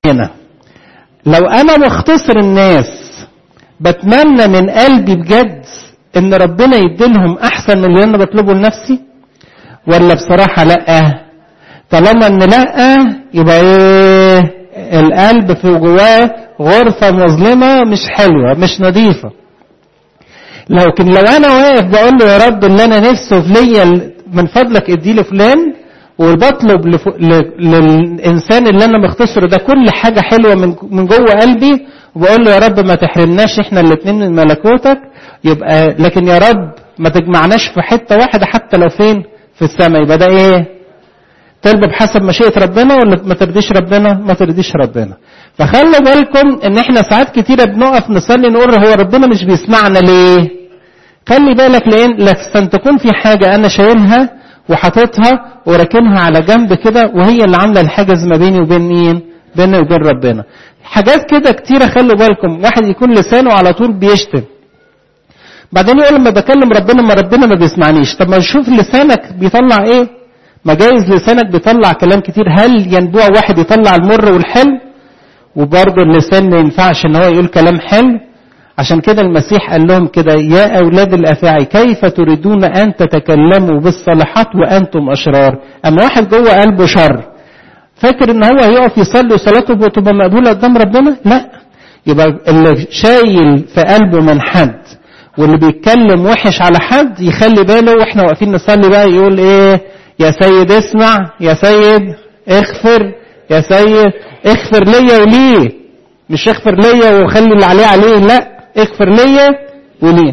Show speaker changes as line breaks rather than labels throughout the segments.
هنا لو انا مختصر الناس بتمنى من قلبي بجد ان ربنا يديلهم احسن من اللي انا بطلبه لنفسي ولا بصراحة لا طالما ان لا يبقى ايه القلب في جواه غرفة مظلمة مش حلوة مش نظيفة لكن لو انا واقف بقول له يا رب اللي انا نفسه في ليا من فضلك ادي لي فلان وبطلب لف... ل... للانسان اللي انا مختصره ده كل حاجه حلوه من من جوه قلبي وبقول له يا رب ما تحرمناش احنا الاثنين من ملكوتك يبقى لكن يا رب ما تجمعناش في حته واحده حتى لو فين في السماء يبقى ده ايه طلب بحسب مشيئه ربنا ولا ما ترضيش ربنا ما ترضيش ربنا فخلوا بالكم ان احنا ساعات كتيره بنقف نصلي نقول هو ربنا مش بيسمعنا ليه خلي بالك لان لحسن تكون في حاجه انا شايلها وحاططها وراكنها على جنب كده وهي اللي عامله الحاجز ما بيني وبين مين بيني وبين ربنا حاجات كده كتيره خلوا بالكم واحد يكون لسانه على طول بيشتم بعدين يقول لما بكلم ربنا ما ربنا ما بيسمعنيش طب ما نشوف لسانك بيطلع ايه ما جايز لسانك بيطلع كلام كتير هل ينبوع واحد يطلع المر والحلو وبرضه اللسان ما ينفعش ان هو يقول كلام حلو عشان كده المسيح قال لهم كده يا أولاد الأفاعي كيف تريدون أن تتكلموا بالصالحات وأنتم أشرار أما واحد جوه قلبه شر فاكر ان هو هيقف يصلي وصلاته تبقى مقبولة قدام ربنا لا يبقى اللي شايل في قلبه من حد واللي بيتكلم وحش على حد يخلي باله واحنا واقفين نصلي بقى يقول ايه يا سيد اسمع يا سيد اغفر يا سيد اغفر ليا وليه مش اغفر ليا وخلي اللي عليه عليه لا اغفر لي ولي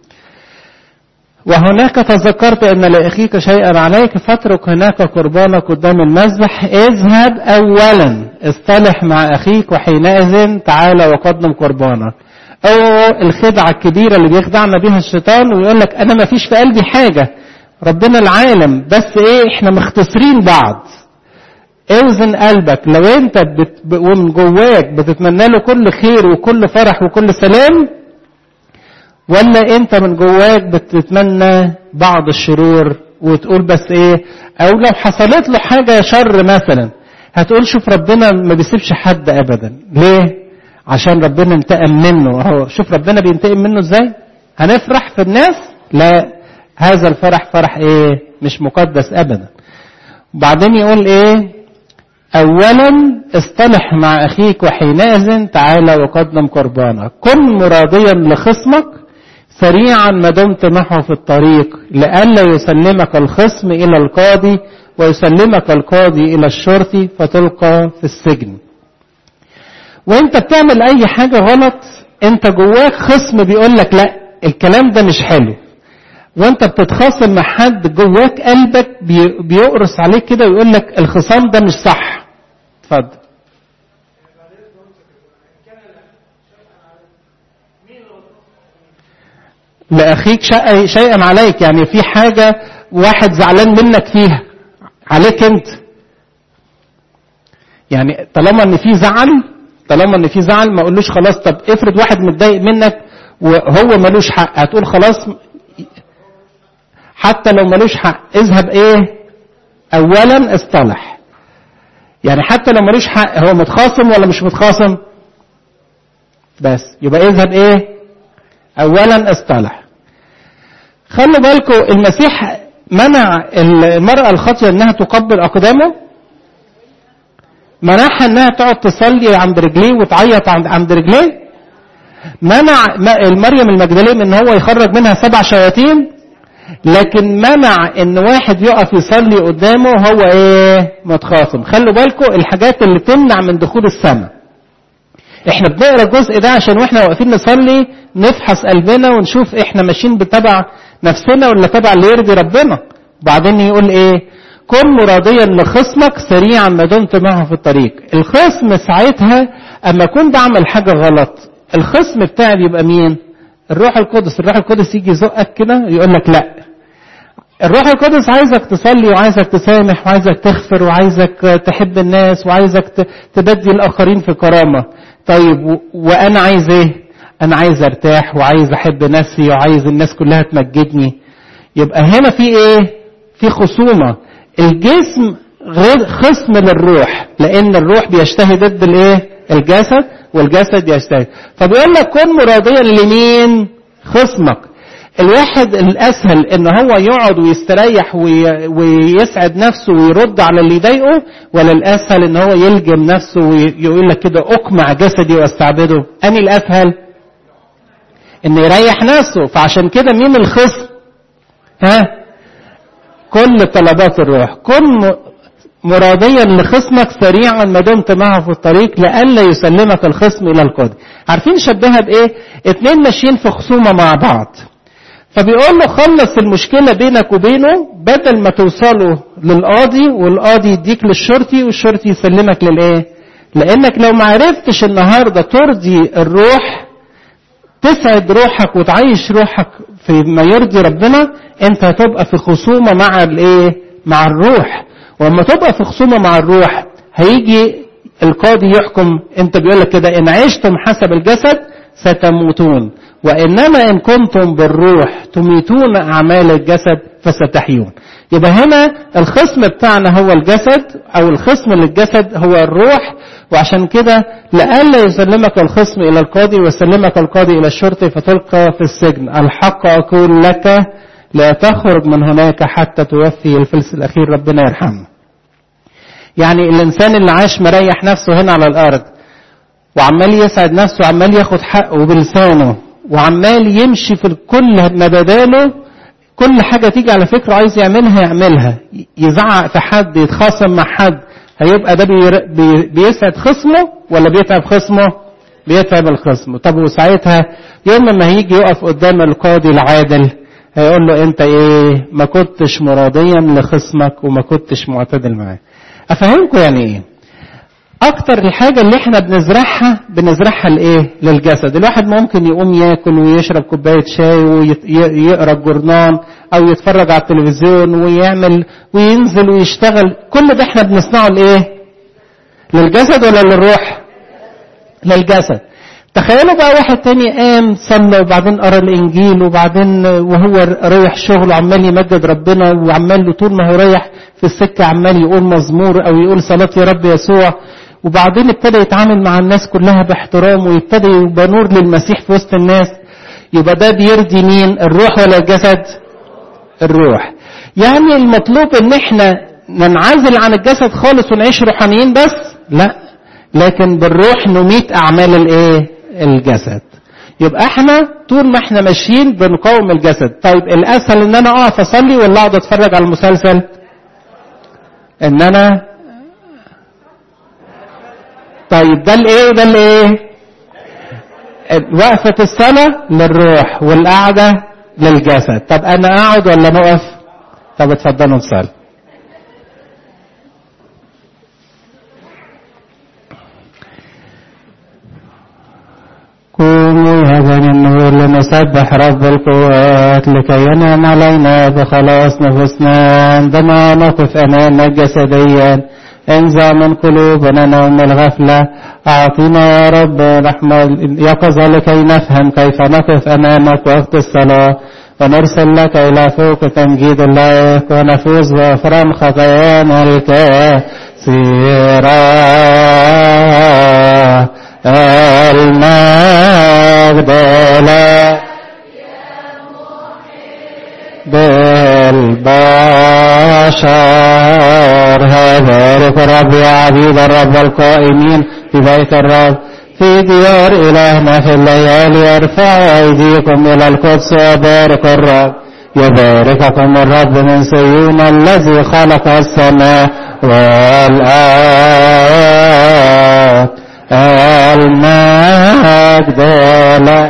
وهناك تذكرت ان لاخيك شيئا عليك فاترك هناك قربانك قدام المذبح اذهب اولا اصطلح مع اخيك وحينئذ تعالى وقدم قربانك او الخدعه الكبيره اللي بيخدعنا بيها الشيطان ويقول لك انا ما فيش في قلبي حاجه ربنا العالم بس ايه احنا مختصرين بعض اوزن قلبك لو انت بت... ومن جواك بتتمنى له كل خير وكل فرح وكل سلام ولا انت من جواك بتتمنى بعض الشرور وتقول بس ايه او لو حصلت له حاجة شر مثلا هتقول شوف ربنا ما بيسيبش حد ابدا ليه عشان ربنا انتقم منه اهو شوف ربنا بينتقم منه ازاي هنفرح في الناس لا هذا الفرح فرح ايه مش مقدس ابدا وبعدين يقول ايه أولا اصطلح مع أخيك وحينئذ تعالى وقدم قربانك كن مراضيا لخصمك سريعا ما دمت معه في الطريق لئلا يسلمك الخصم إلى القاضي ويسلمك القاضي إلى الشرطي فتلقى في السجن وانت بتعمل أي حاجة غلط انت جواك خصم بيقول لك لا الكلام ده مش حلو وانت بتتخاصم مع حد جواك قلبك بيقرص عليك كده ويقول لك الخصام ده مش صح اتفضل لأخيك شيئا عليك يعني في حاجة واحد زعلان منك فيها عليك انت يعني طالما ان في زعل طالما ان في زعل ما اقولوش خلاص طب افرض واحد متضايق منك وهو ملوش حق هتقول خلاص حتى لو ملوش حق اذهب ايه اولا اصطلح يعني حتى لو ملوش حق هو متخاصم ولا مش متخاصم بس يبقى اذهب ايه اولا اصطلح خلوا بالكم المسيح منع المرأة الخاطية انها تقبل اقدامه منعها انها تقعد تصلي عند رجليه وتعيط عند رجليه منع المريم المجدلية ان هو يخرج منها سبع شياطين لكن منع ان واحد يقف يصلي قدامه هو ايه متخاصم خلوا بالكم الحاجات اللي تمنع من دخول السماء احنا بنقرا الجزء ده عشان واحنا واقفين نصلي نفحص قلبنا ونشوف احنا ماشيين بتبع نفسنا ولا تبع اللي يرضي ربنا وبعدين يقول ايه كن مراضيا لخصمك سريعا ما دمت معه في الطريق الخصم ساعتها اما اكون بعمل حاجه غلط الخصم بتاعي بيبقى مين الروح القدس الروح القدس يجي يزقك كده يقول لك لا الروح القدس عايزك تصلي وعايزك تسامح وعايزك تغفر وعايزك تحب الناس وعايزك تبدي الاخرين في كرامه طيب وانا عايز ايه انا عايز ارتاح وعايز احب نفسي وعايز الناس كلها تمجدني يبقى هنا في ايه في خصومه الجسم غير خصم للروح لان الروح بيشتهي ضد الايه الجسد والجسد يشتهي فبيقول لك كن مراديا لمين خصمك الواحد الاسهل ان هو يقعد ويستريح وي... ويسعد نفسه ويرد على اللي يضايقه ولا الاسهل ان هو يلجم نفسه ويقول لك كده اقمع جسدي واستعبده اني الاسهل ان يريح نفسه فعشان كده مين الخصم ها كل طلبات الروح كن مراديا لخصمك سريعا ما دمت معه في الطريق لئلا يسلمك الخصم الى القاضي عارفين شبهها بايه اتنين ماشيين في خصومه مع بعض فبيقول له خلص المشكله بينك وبينه بدل ما توصلوا للقاضي والقاضي يديك للشرطي والشرطي يسلمك للايه لانك لو ما عرفتش النهارده ترضي الروح تسعد روحك وتعيش روحك في ما يرضي ربنا انت هتبقى في خصومه مع الايه مع الروح واما تبقى في خصومه مع الروح هيجي القاضي يحكم انت بيقول لك كده ان عشتم حسب الجسد ستموتون وانما ان كنتم بالروح تميتون اعمال الجسد فستحيون يبقى هنا الخصم بتاعنا هو الجسد او الخصم للجسد هو الروح وعشان كده لئلا يسلمك الخصم الى القاضي ويسلمك القاضي الى الشرطي فتلقى في السجن الحق اقول لك لا تخرج من هناك حتى توفي الفلس الاخير ربنا يرحمه يعني الانسان اللي عاش مريح نفسه هنا على الارض وعمال يسعد نفسه وعمال ياخد حقه بلسانه وعمال يمشي في كل مباداله كل حاجة تيجي على فكرة عايز يعملها يعملها يزعق في حد يتخاصم مع حد هيبقى ده بي بيسعد خصمه ولا بيتعب خصمه بيتعب الخصم طب وساعتها يوم ما هيجي يقف قدام القاضي العادل هيقول له انت ايه ما كنتش مراديا لخصمك وما كنتش معتدل معاه افهمكم يعني ايه اكتر الحاجه اللي احنا بنزرعها بنزرعها لايه للجسد الواحد ممكن يقوم ياكل ويشرب كوبايه شاي ويقرا الجورنال او يتفرج على التلفزيون ويعمل وينزل ويشتغل كل ده احنا بنصنعه لايه للجسد ولا للروح للجسد تخيلوا بقى واحد تاني قام صلى وبعدين قرا الانجيل وبعدين وهو رايح شغل عمال يمجد ربنا وعمال له طول ما هو رايح في السكه عمال يقول مزمور او يقول صلاه يا رب يسوع وبعدين ابتدى يتعامل مع الناس كلها باحترام ويبتدى يبقى نور للمسيح في وسط الناس يبقى ده بيرضي مين الروح ولا الجسد الروح يعني المطلوب ان احنا ننعزل عن الجسد خالص ونعيش روحانيين بس لا لكن بالروح نميت اعمال الايه الجسد يبقى احنا طول ما احنا ماشيين بنقاوم الجسد طيب الاسهل ان انا اقف اصلي ولا اقعد اتفرج على المسلسل ان انا طيب ده الايه ده الايه وقفة الصلاة للروح والقعدة للجسد طب انا اقعد ولا نقف طب اتفضلوا نصلي قوموا يا بني النور لنسبح رب القوات لكي ينعم علينا بخلاص نفوسنا عندما نقف أمامك جسديا انزع من قلوبنا نوم الغفلة أعطنا يا رب رحمة يقظة لكي نفهم كيف نقف أمامك وقت الصلاة ونرسل لك إلى فوق تمجيد الله ونفوز بأفرام خطايانا الكثيرة المجد لك بالبشر بارك الرب يا عبيد الرب القائمين في بيت الرب في ديار إلهنا في الليالي ارفعوا أيديكم إلى القدس وبارك الرب يبارككم الرب من صيون الذي خلق السماء والأرض المجد لك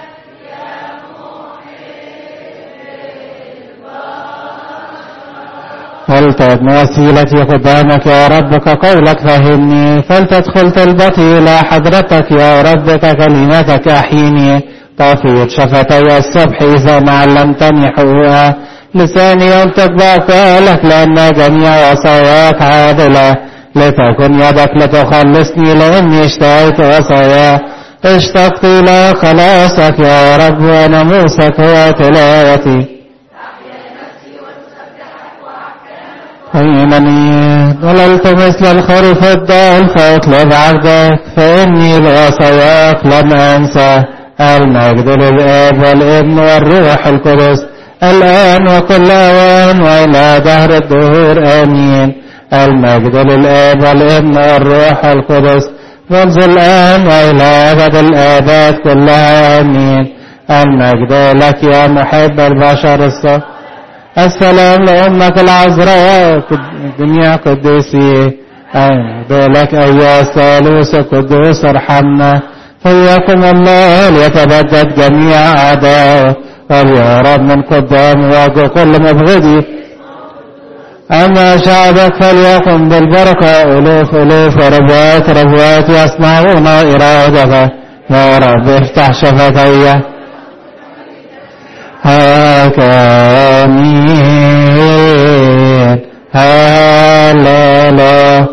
فلتد وسيلتي قدامك يا رب كقولك فهمني فلتدخل طلبتي إلى حضرتك يا رب ككلمتك أحيني طافيت شفتي الصبح إذا ما علمتني حقوقها لساني ينطق بأقوالك لأن جميع وصاياك عادلة لتكن يدك لتخلصني لأني اشتهيت وصاياك اشتقت إلى خلاصك يا رب وناموسك وتلاوتي حينني ضللت مثل الخروف الضال فاطلب عبدك فإني لوصاياك لم أنسى المجد للآب والابن والروح القدس الآن وكل أوان وإلى دهر الدهور آمين المجد للآب والابن والروح القدس منذ الآن وإلى أبد الآباد كلها آمين المجد لك يا محب البشر الصالح السلام لأمك العذراء جميع قديسي لك أيها الثالوث القدوس ارحمنا فإياكم الله ليتبدد جميع أعدائه وليهرب من قدام وجه كل مبغضي أما شعبك فليقم بالبركة ألوف ألوف وربوات ربوات يصنعون إرادك يا رب افتح شفتي هاك آمين هللو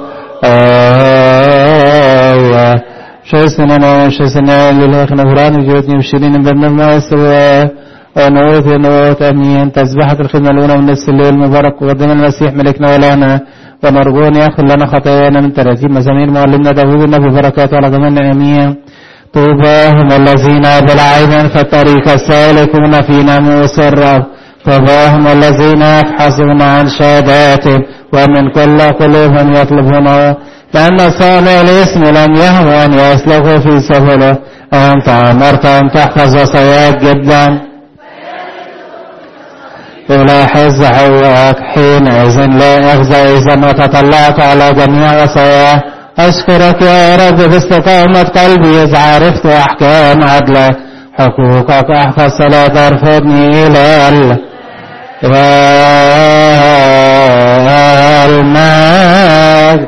آية شسنا شسنا لله نفران جوتني وشيرين بالنما سوا ونوت نوت امين تسبحة الخدمة الأولى من نفس الليل المبارك وقدم المسيح ملكنا ولنا ونرجون يغفر لنا خطايانا من ترتيب مزامير معلمنا داوود النبي بركاته على جميعنا امين طوبى هم الذين بالعين فالطريق السالكون في ناموس الرب طوبى هم الذين يبحثون عن شهاداتهم ومن كل قلوبهم يطلبونه لأن صانع الاسم لم يهوى أن يسلك في سبله أنت أمرت أن تحفظ وصاياك جدا ألاحظ عواك حينئذ لا أخزى إذا وتطلعت على جميع وصاياه أشكرك يا رب باستقامة قلبي إذ عرفت أحكام عدلك حقوقك أحفظ فلا ترفضني إلى المجد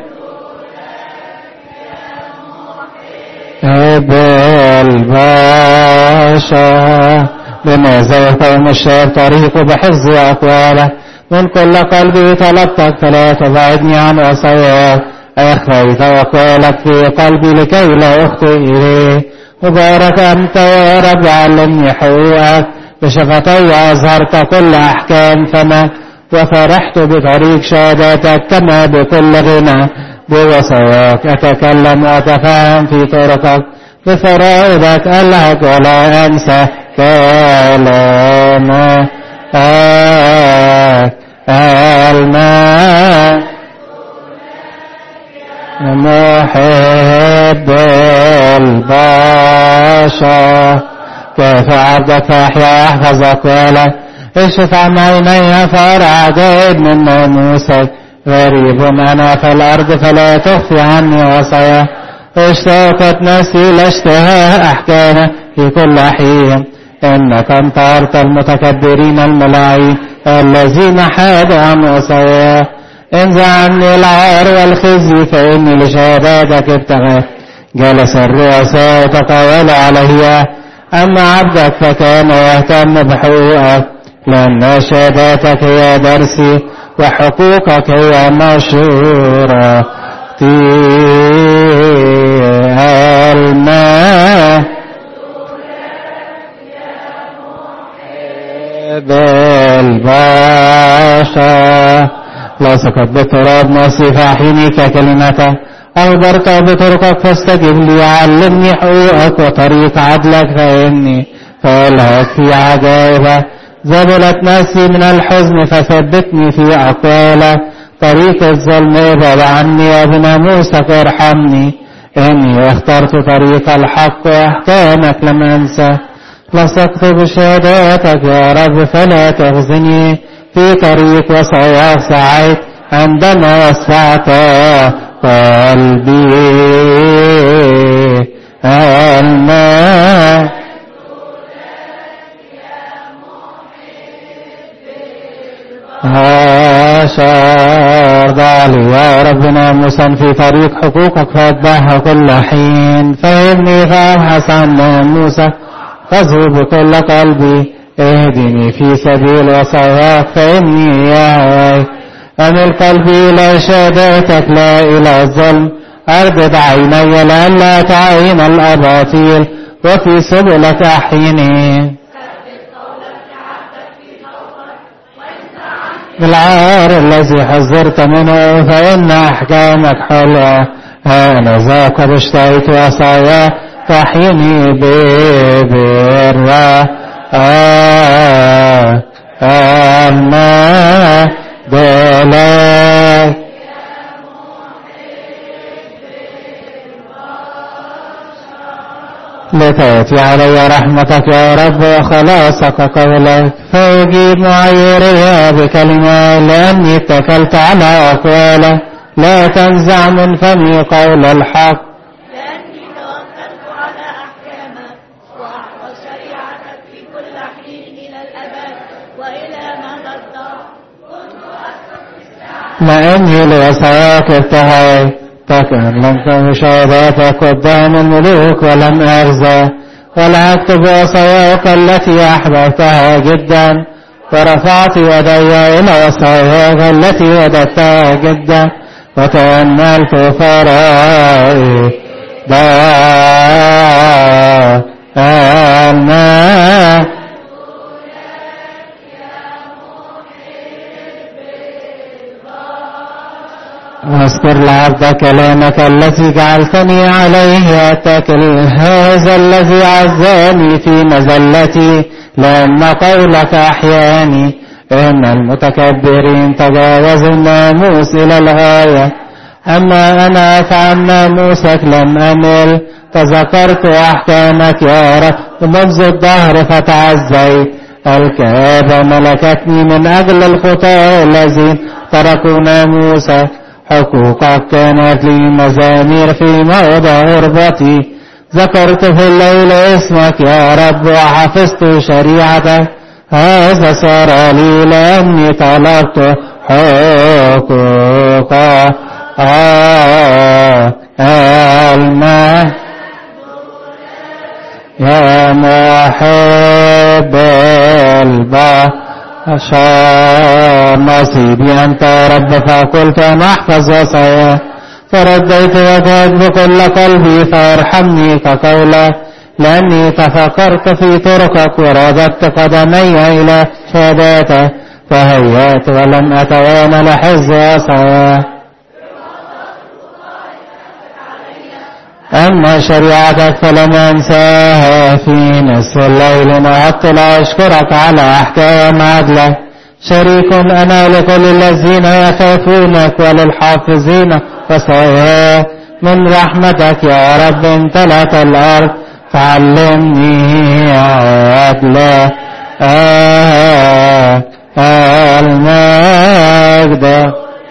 بالبشر بماذا يقوم الشاب طريقه بحفظ أقواله من كل قلبي طلبتك فلا تبعدني عن وصاياك أخفيت وقالك في قلبي لكي لا أخطئ إليه مبارك أنت يا رب علمني حقوقك بشفتي أظهرت كل أحكام فما وفرحت بطريق شهاداتك كما بكل غنى بوصاياك أتكلم وأتفهم في طرقك بفرائضك ألهك ولا أنسى كلامك الماء محب البشر كيف عبدك فأحيا أحفظ أقوالك اكشف عن عيني فأرى عجائب من ناموسك غريب أنا في الأرض فلا تخفي عني وصايا اشتاقت نفسي لاشتهاء أحكامك في كل حين إنك انطرت المتكبرين الملاعين الذين حادوا عن وصاياه انزع عني العار والخزي فإني لشهاداتك ابتغى جلس الرؤساء تطاولوا علي أما عبدك فكان يهتم بحقوقك لأن شهاداتك هي درسي وحقوقك هي مشورة الماء بالبشر لصقت بالتراب نفسي فأحيني ككلمته أخبرت بطرقك فاستجب لي علمني حقوقك وطريق عدلك فإني فألهك في عجائبه زبلت نفسي من الحزن فثبتني في أقوالك طريق الظلم ابعد عني وبناموسك ارحمني إني اخترت طريق الحق وأحكامك لم أنسى لصقت بشهاداتك يا رب فلا تخزني في طريق وصاياك سعيت عندما وسعت قلبي الماء هاشر ضالي يا ربنا موسى في طريق حقوقك فاتبعها كل حين فهمني فابحث عن موسى فازه بكل قلبي اهدني في سبيل وصاياك فإني يا هواي أمل قلبي إلى شهاداتك لا إلى الظلم أردد عيني لئلا تعين الأباطيل وفي سبلك أحيني بالعار الذي حذرت منه فإن أحكامك حلوة أنا ذاك قد اشتهيت وصايا تحيني ببرة آه أما دلك لتأتي علي رحمتك يا رب وخلاصك قولك فيجيب معيريها بكلمة لأني اتكلت على أقواله لا تنزع من فمي قول الحق
لأني توكلت على أحكامك وأحفظ شريعتك في كل حين إلى الأبد وإلى مدى الدهر
لأني لوصاياك ابتهيت تكلمت بشهاداتك قدام الملوك ولم أرزى ولا أكتب وصاياك التي أحببتها جدا ورفعت يدي إلى وصاياك التي وددتها جدا وتأملت فرائي الماء واذكر لعبد كلامك الذي جعلتني عليه أتكل هذا الذي عزاني في مزلتي لأن قولك أحياني إن المتكبرين تجاوزوا الناموس إلى الغاية أما أنا فعن ناموسك لم أمل تذكرت أحكامك يا رب ومنذ الدهر فتعزيت الكآبة ملكتني من أجل الخطاة الذين تركوا ناموسك حقوقك كانت لي مزامير في موضع غربتي ذكرت في الليل اسمك يا رب وحفظت شريعتك هذا صار لي لأني طلبت حقوقك آه الماء يا محب البشر نصيبي أنت يا رب فقلت أنا أحفظ وصايا فرديت وجهك بكل قلبي فارحمني كقولك لأني تفكرت في طرقك ورددت قدمي إلى شهاداتك فهيأت ولم أتوانى لحفظ وصاياك أما شريعتك فلم أنساها في نصف الليل نهضت لأشكرك على أحكام عدلك شريك أنا لكل الذين يخافونك وللحافظين وصاياك من رحمتك يا رب امتلأت الأرض فعلمني عدلا آه آه المجد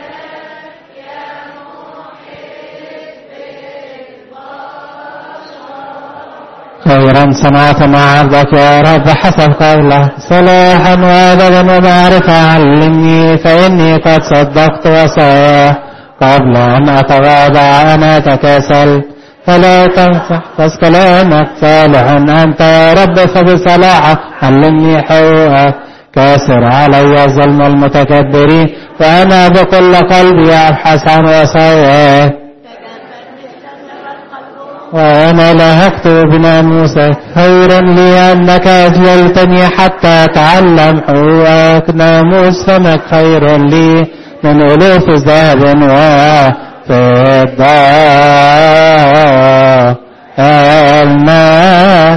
خيرا صنعت مع عبدك يا رب حسب قوله صلاحا وادبا ومعرفة علمني فإني قد صدقت وصاياه قبل أن أتواضع أنا أتكاسل فلا تنصح بس كلامك صالح أنت يا رب فبصلاحك علمني حقوقك كاسر علي ظلم المتكبرين وأنا بكل قلبي أبحث عن وصاياك وأنا لا أكتب بناموسك خيرا لي أنك أجللتني حتى أتعلم حقوقك ناموس فمك خير لي من ألوف ذهب وفضة الماء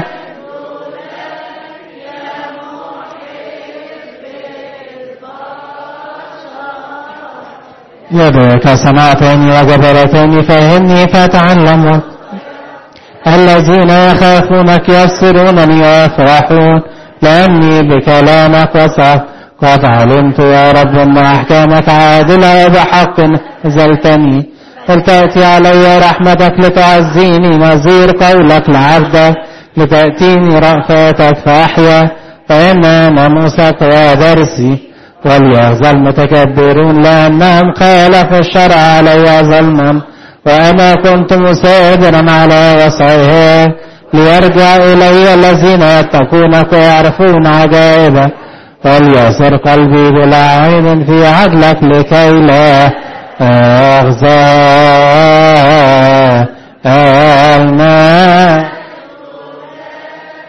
يدك صنعتني وجبرتني فهمني فتعلم الذين يخافونك يسرونني ويفرحون لأني بكلامك وصف قد علمت يا رب أن أحكامك عادلة وبحق نزلتني فلتأتي علي رحمتك لتعزيني نظير قولك لعبدك لتأتيني رأفاتك فأحيا فإن ناموسك ودرسي وليخزى المتكبرون لأنهم خالفوا الشرع علي ظلما وأنا كنت مسافرا على وصاياه ليرجع إلي الذين يتقونك ويعرفون عجائبك وليسر قلبي بلا عين في عدلك لكي لا أخزى الماء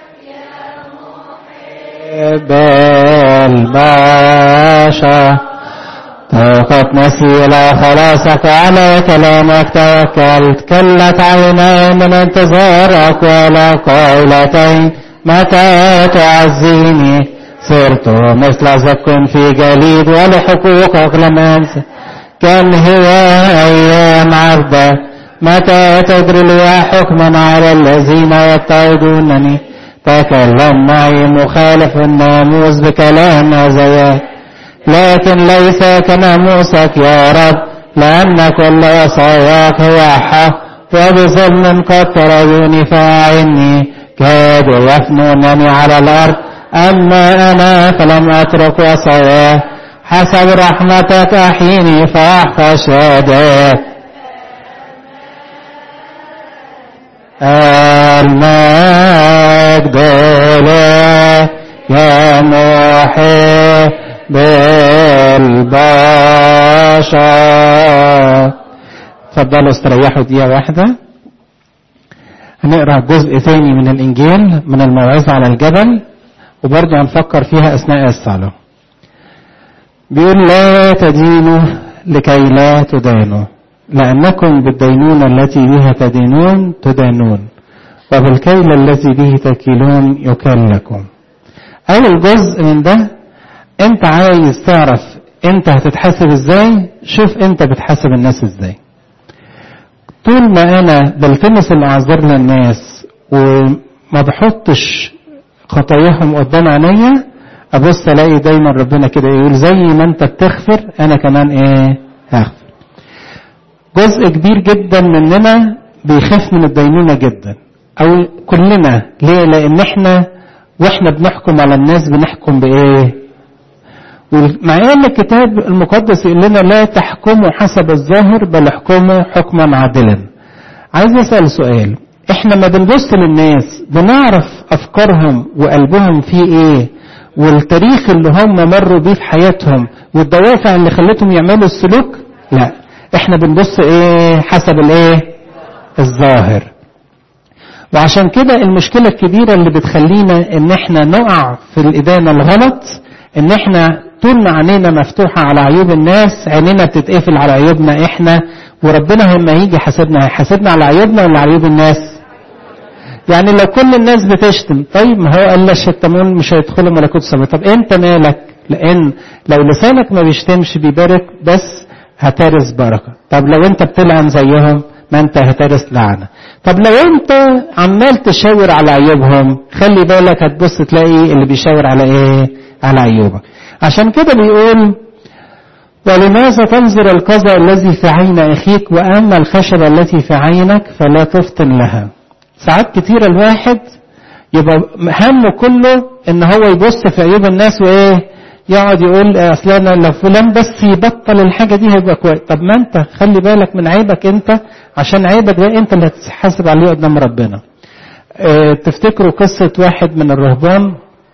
بالباشا قد نسي إلى خلاصك وعلى كلامك توكلت كلت عيناي من انتظارك ولا قولتين متى تعزيني صرت مثل زك في جليد ولحقوقك لم أنسى كم هو أيام عبدة متى تجري لي حكما على الذين يضطهدونني تكلم معي مخالف الناموس بكلام زيات لكن ليس كناموسك يا رب لأن كل وصاياك هو حق وبظلم قد طردوني فأعني كادوا يفنونني على الأرض أما أنا فلم أترك وصاياه حسب رحمتك أحيني فأحفظ شهادات المجد لك يا محب البشر تفضلوا استريحوا دقيقة واحدة هنقرأ جزء ثاني من الإنجيل من الموعظة على الجبل وبرضه هنفكر فيها أثناء الصلاة بيقول لا تدينوا لكي لا تدانوا لأنكم بالدينونة التي بها تدينون تدانون وبالكيل الذي به تكيلون يكال لكم أول جزء من ده أنت عايز تعرف أنت هتتحاسب إزاي شوف أنت بتحاسب الناس إزاي طول ما أنا بلتمس الأعذار للناس وما بحطش خطاياهم قدام عينيا ابص الاقي دايما ربنا كده يقول زي ما انت بتغفر انا كمان ايه هغفر جزء كبير جدا مننا بيخاف من الدينونه جدا او كلنا ليه لان احنا واحنا بنحكم على الناس بنحكم بايه مع ان الكتاب المقدس يقول لنا لا تحكموا حسب الظاهر بل احكموا حكما عادلا عايز اسال سؤال احنا ما بنبص للناس بنعرف افكارهم وقلبهم فيه ايه والتاريخ اللي هم مروا بيه في حياتهم والدوافع اللي خلتهم يعملوا السلوك لا احنا بنبص ايه حسب الايه الظاهر وعشان كده المشكلة الكبيرة اللي بتخلينا ان احنا نقع في الادانة الغلط ان احنا طول ما عينينا مفتوحة على عيوب الناس عينينا بتتقفل على عيوبنا احنا وربنا لما يجي يحاسبنا هيحاسبنا على عيوبنا ولا عيوب الناس يعني لو كل الناس بتشتم طيب ما هو قال لا الشتمون مش هيدخلوا ملكوت السماء طب انت مالك لان لو لسانك ما بيشتمش بيبارك بس هترث بركه طب لو انت بتلعن زيهم ما انت هترث لعنه طب لو انت عمال تشاور على عيوبهم خلي بالك هتبص تلاقي اللي بيشاور على ايه على عيوبك عشان كده بيقول ولماذا تنظر القذى الذي في عين اخيك واما الخشبه التي في عينك فلا تفطن لها ساعات كتير الواحد يبقى همه كله ان هو يبص في عيوب الناس وايه يقعد يقول اصل انا لو فلان بس يبطل الحاجه دي هيبقى كويس طب ما انت خلي بالك من عيبك انت عشان عيبك ده انت اللي هتتحاسب عليه قدام ربنا اه تفتكروا قصه واحد من الرهبان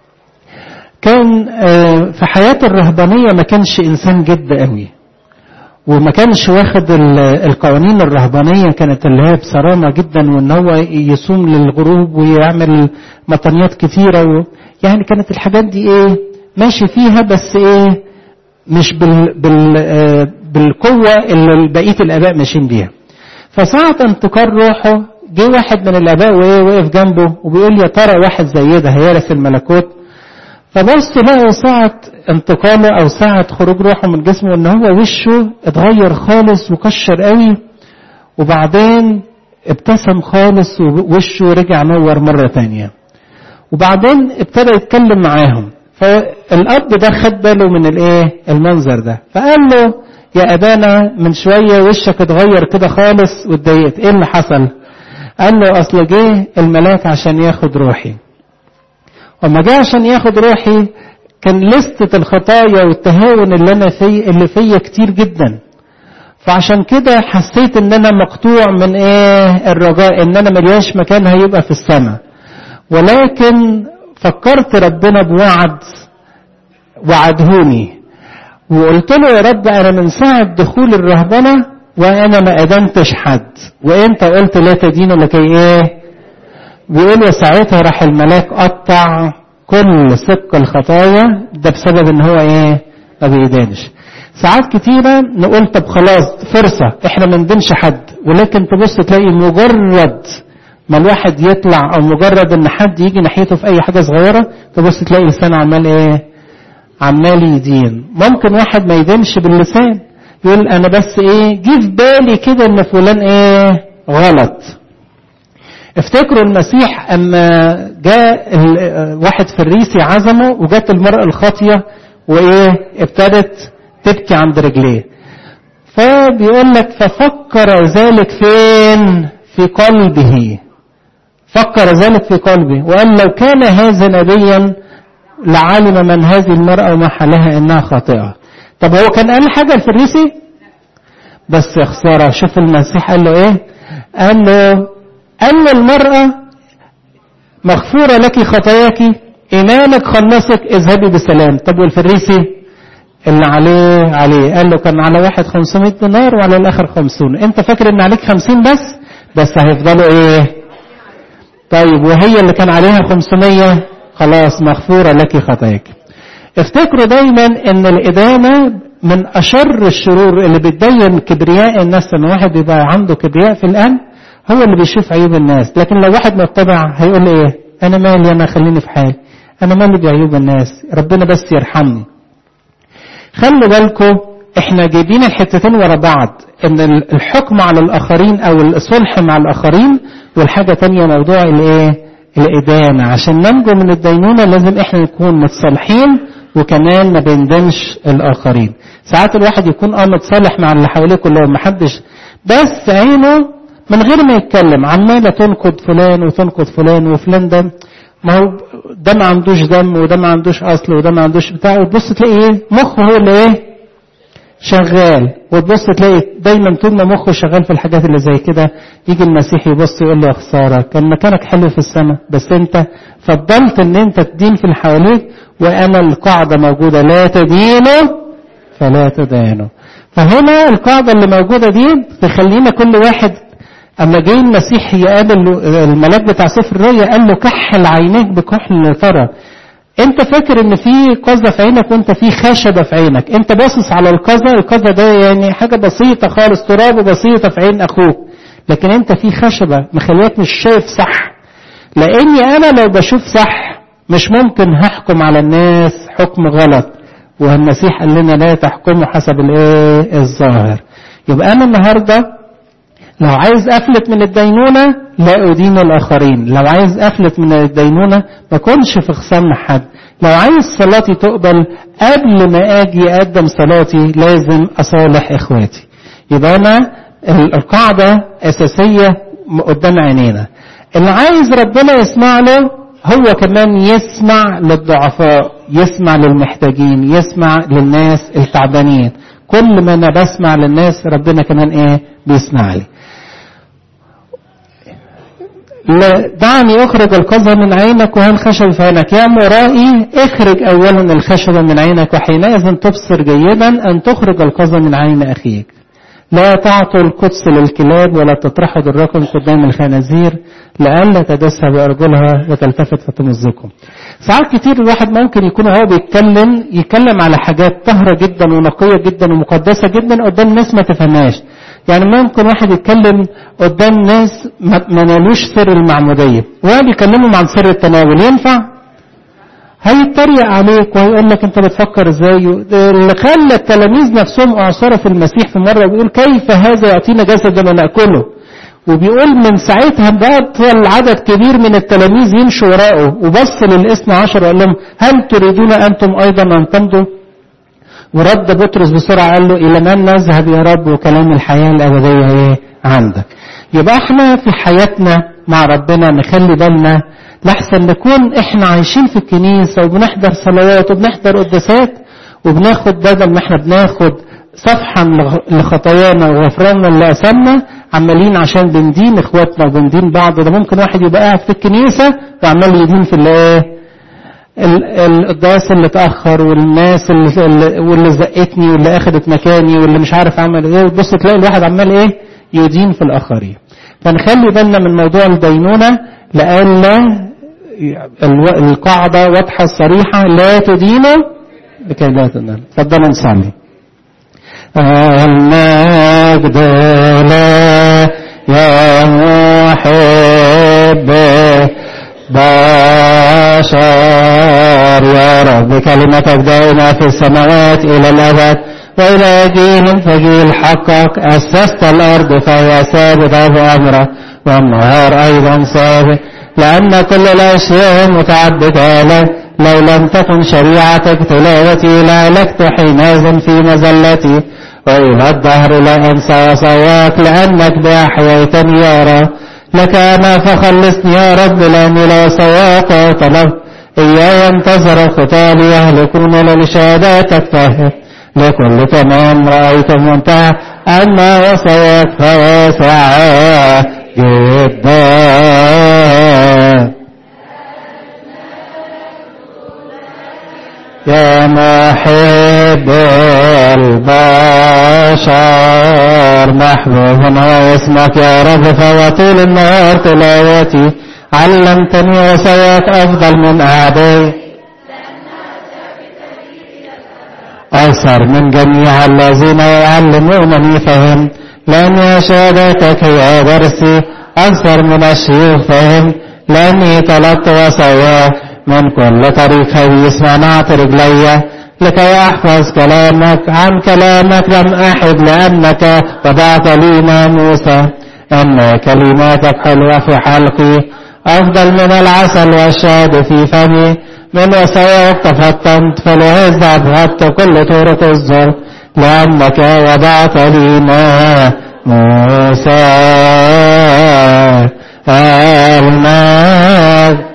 كان اه في حياته الرهبانيه ما كانش انسان جد قوي وما كانش واخد القوانين الرهبانية كانت اللي هي بصرامة جدا وان هو يصوم للغروب ويعمل مطنيات كتيرة و يعني كانت الحاجات دي ايه ماشي فيها بس ايه مش بال بال آه بالقوة اللي بقية الآباء ماشيين بيها فساعة انتقال روحه جه واحد من الآباء وايه وقف جنبه وبيقول يا ترى واحد زي ده هيرث الملكوت فبص لقوا ساعة انتقاله أو ساعة خروج روحه من جسمه إن هو وشه اتغير خالص وكشر قوي وبعدين ابتسم خالص ووشه رجع نور مرة تانية وبعدين ابتدى يتكلم معاهم فالأب ده خد باله من الإيه المنظر ده فقال له يا أبانا من شوية وشك اتغير كده خالص واتضايقت إيه اللي حصل؟ قال له أصل جه الملاك عشان ياخد روحي وما جه عشان ياخد روحي كان لستة الخطايا والتهاون اللي انا في اللي فيا كتير جدا فعشان كده حسيت ان انا مقطوع من ايه الرجاء ان انا ملياش مكان هيبقى في السماء ولكن فكرت ربنا بوعد وعدهوني وقلت له يا رب انا من ساعة دخول الرهبنة وانا ما ادنتش حد وانت قلت لا تدين لكي ايه بيقول وساعتها راح الملاك قطع كل سك الخطايا ده بسبب ان هو ايه ما بيدانش ساعات كتيرة نقول طب خلاص فرصة احنا ما ندينش حد ولكن تبص تلاقي مجرد ما الواحد يطلع او مجرد ان حد يجي ناحيته في اي حاجة صغيرة تبص تلاقي لسان عمال ايه عمال يدين ممكن واحد ما يدينش باللسان يقول انا بس ايه جه في بالي كده ان فلان ايه غلط افتكروا المسيح اما جاء واحد فريسي عزمه وجت المرأة الخاطية وايه ابتدت تبكي عند رجليه فبيقول لك ففكر ذلك فين في قلبه فكر ذلك في قلبه وقال لو كان هذا نبيا لعلم من هذه المرأة وما حلها انها خاطئة طب هو كان قال حاجة الفريسي بس يا خسارة شوف المسيح قال له ايه قال له قال له المرأة مغفورة لك خطاياك إيمانك خلصك اذهبي بسلام طب والفريسي اللي عليه عليه قال له كان على واحد 500 دينار وعلى الآخر 50 انت فاكر ان عليك 50 بس بس هيفضلوا ايه طيب وهي اللي كان عليها 500 خلاص مغفورة لك خطاياك افتكروا دايما ان الإدانة من أشر الشرور اللي بتبين كبرياء الناس ان واحد يبقى عنده كبرياء في القلب هو اللي بيشوف عيوب الناس لكن لو واحد متبع هيقول ايه انا مالي انا خليني في حالي انا مالي بعيوب الناس ربنا بس يرحمني خلوا بالكم احنا جايبين الحتتين ورا بعض ان الحكم على الاخرين او الصلح مع الاخرين والحاجة تانية موضوع الايه الادانة عشان ننجو من الدينونة لازم احنا نكون متصالحين وكمان ما بندمش الاخرين ساعات الواحد يكون اه متصالح مع اللي حواليه كلهم محدش بس عينه من غير ما يتكلم عمالة تنقد فلان وتنقد فلان وفلان ده ما هو ده ما عندوش دم وده ما عندوش اصل وده ما عندوش بتاع وتبص تلاقي ايه مخه هو اللي ايه شغال وتبص تلاقي دايما طول ما مخه شغال في الحاجات اللي زي كده يجي المسيح يبص يقول له يا خساره كان مكانك حلو في السماء بس انت فضلت ان انت تدين في اللي حواليك وانا القاعده موجوده لا تدينوا فلا تدانوا فهنا القاعده اللي موجوده دي تخلينا كل واحد اما جه المسيح يقابل الملاك بتاع سفر الرؤيا قال له كحل عينيك بكحل ترى انت فاكر ان في قذى في عينك وانت في خشبه في عينك انت باصص على القذى القذى ده يعني حاجه بسيطه خالص تراب بسيطه في عين اخوك لكن انت في خشبه مخليك مش شايف صح لاني انا لو بشوف صح مش ممكن هحكم على الناس حكم غلط والمسيح قال لنا لا تحكموا حسب الايه الظاهر يبقى انا النهارده لو عايز افلت من الدينونة لا ادين الاخرين لو عايز افلت من الدينونة ما كنش في خصام حد لو عايز صلاتي تقبل قبل ما اجي اقدم صلاتي لازم اصالح اخواتي يبقى انا القاعدة اساسية قدام عينينا اللي عايز ربنا يسمع له هو كمان يسمع للضعفاء يسمع للمحتاجين يسمع للناس التعبانين كل ما انا بسمع للناس ربنا كمان ايه بيسمع لي دعني اخرج القذى من عينك وهل خشب في عينك يا مرائي اخرج اولا الخشب من عينك وحينئذ تبصر جيدا ان تخرج القذى من عين اخيك لا تعطوا القدس للكلاب ولا تطرحوا دراكم قدام الخنازير لئلا تدسها بارجلها وتلتفت فتمزكم ساعات كتير الواحد ممكن يكون هو بيتكلم يتكلم على حاجات طاهره جدا ونقيه جدا ومقدسه جدا قدام ناس ما تفهمهاش يعني ممكن واحد يتكلم قدام ناس ما نالوش سر المعموديه وهو بيكلمهم عن سر التناول ينفع هيتريق عليك وهيقول لك انت بتفكر ازاي اللي خلى التلاميذ نفسهم اعصروا في المسيح في مره بيقول كيف هذا يعطينا جسدا وناكله وبيقول من ساعتها بطل عدد كبير من التلاميذ يمشوا وراءه وبص للاثنى عشر وقال لهم هل تريدون انتم ايضا ان تمضوا ورد بطرس بسرعه قال له الى من نذهب يا رب وكلام الحياه الابديه ايه عندك يبقى احنا في حياتنا مع ربنا نخلي بالنا لحسن نكون احنا عايشين في الكنيسة وبنحضر صلوات وبنحضر قداسات وبناخد بدل ما احنا بناخد صفحة لخطايانا وغفراننا اللي أسمنا عمالين عشان بندين اخواتنا وبندين بعض ده ممكن واحد يبقى قاعد في الكنيسة وعمال يدين في الايه القداس اللي اتأخر والناس اللي, واللي زقتني واللي أخدت مكاني واللي مش عارف عمل ايه وتبص تلاقي الواحد عمال ايه يدين في الآخرين فنخلي بالنا من موضوع الدينونة لألا القاعدة واضحة صريحة لا تدينوا لكي لا تدين تفضلوا نصلي المجد لا يا محب بشر يا رب كلمتك دائمة في السماوات إلى الأبد وإلى جيل فجيل حقك أسست الأرض فهي ثابتة بأمرك والنهار أيضا ثابت لأن كل الأشياء متعبدة لك لو لم تكن شريعتك تلاوتي لعلكت حينئذ في مزلتي وإلى الدهر لا أنسى وصواك لأنك بأحييتني يا رب لك أنا فخلصني يا رب لأني لا سواك طلبت إياه انتظر الخطال يهلكون لشهاداتك فهم لكل تمام رأيت منتهى أن وصواك فواسع جدا يا محب البشر محبوب هو اسمك يا رب فهو طول النهار تلاوتي علمتني وسواك أفضل من أعدائي أكثر من جميع الذين يعلمونني فهم لأن شهادتك هي درسي أكثر من الشيوخ فهم لأني طلبت وسواك من كل طريق خبيث منعت رجلي لكي أحفظ كلامك عن كلامك لم أحد لأنك وضعت لي ناموسا أن كلماتك حلوة في حلقي أفضل من العسل والشهد في فمي من وسواك تفتنت فلهذا أبغضت كل طرق الظلم لأنك وضعت لي ناموسا المجد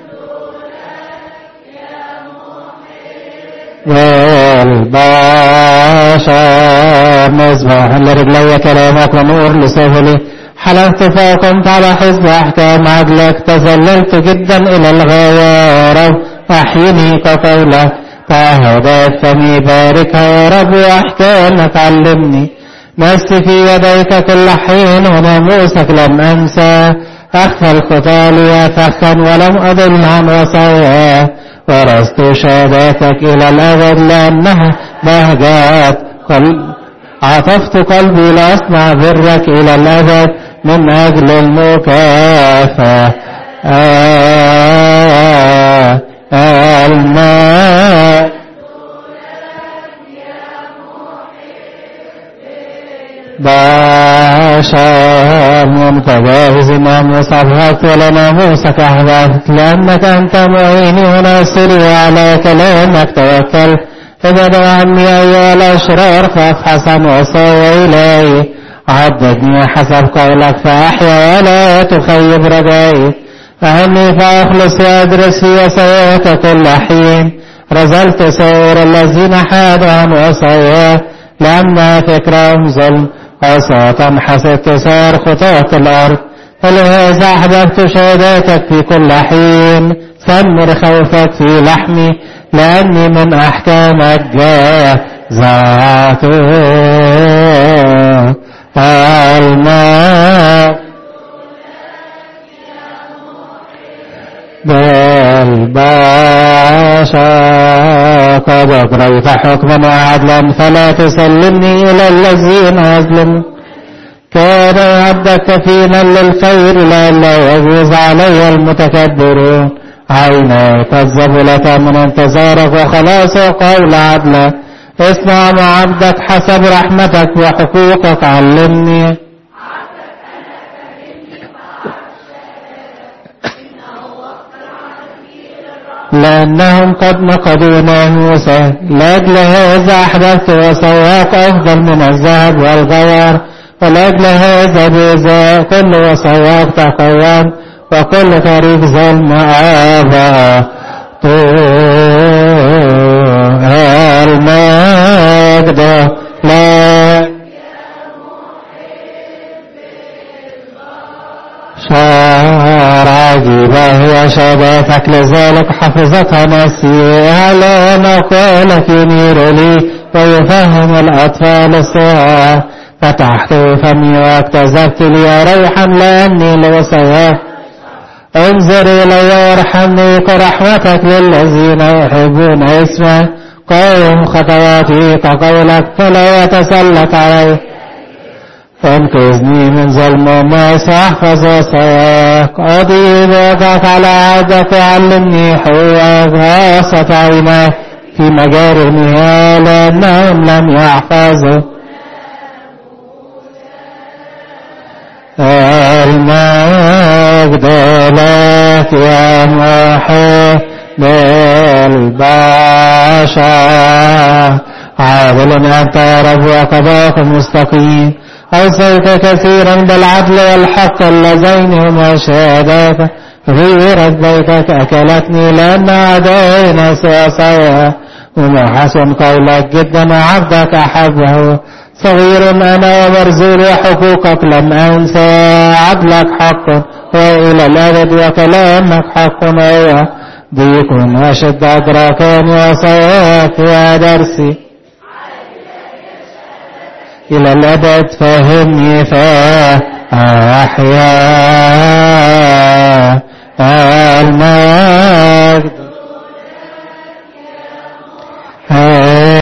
والبشر مصباح لرجلي كلامك ونور لسهلي حلفت فقمت على حزب أحكام عدلك تذللت جدا إلى الغاية رب أحيني كقولك تعهدت فمي باركها يا رب وأحكامك علمني نفسي في يديك كل حين وناموسك لم أنسى أخفى الخطى لي فخا ولم أضل عن وصاياه ورثت شهاداتك إلى الأبد لأنها بهجات قلب عطفت قلبي لأصنع برك إلى الأبد من أجل المكافأة آه آه الماء باشا متجاوز ناموس أبهات ولا ناموسك أحببت لأنك أنت معيني وناصري وعلى كلامك توكل ابعدوا عني أيها الأشرار فافحص عن وصايا إلهي عددني حسب قولك فأحيا ولا تخيب رجائي أعني فأخلص وأدرس في وصاياك كل حين رزلت سائر الذين حادوا عن وصاياه لأن فكرهم ظلم عصاة حسبت سار خطاة الأرض فلهذا أحببت شهاداتك في كل حين ثمر خوفك في لحمي لأني من أحكامك جازعت الماء بالباشا قد أقريت حكما وعدلا فلا تسلمني إلى الذين أظلم كان عبدك كفينا للخير لئلا يجوز علي المتكبرون عيناي كذبوا لك من انتظارك وخلاص وقول عدلا اسمع مع عبدك حسب رحمتك وحقوقك علمني لأنهم قد نقضوا ناموسه لأجل هذا أحدثت وسواك أفضل من الذهب والغوار ولأجل هذا بإذا كل وسواك تقوان وكل طريق ظلم آبا المجد لا شعر عجيبة هي شبابك لذلك حفظتها نفسي على مقالك ينير لي ويفهم الأطفال الصغار فتحت فمي واكتزبت لي روحا لأني لوصواك انظر إلي وارحمني كرحمتك للذين يحبون اسمك قوم خطواتي كقولك فلا يتسلط علي فانقذني من ظلم الناس واحفظ وصاك قضي بيدك على عهدك وعلمني حقوقك غاصت عيناك في مجاري المياه لأنهم لم يحفظوا المجد لك يا محب البشر عادل أنت يا رب وقضاك مستقيم أوصيت كثيرا بالعدل والحق اللذين هما شهاداك غيرت بيتك أكلتني لأن أعدائنا سيصيا وما حسن قولك جدا عبدك أحبه صغير أنا ومرزول حقوقك لم أنسى عدلك حق وإلى الأبد وكلامك حق هو ضيق أشد أدراكان وصواك يا درسي إلى الأبد فهمني فأحيا المجد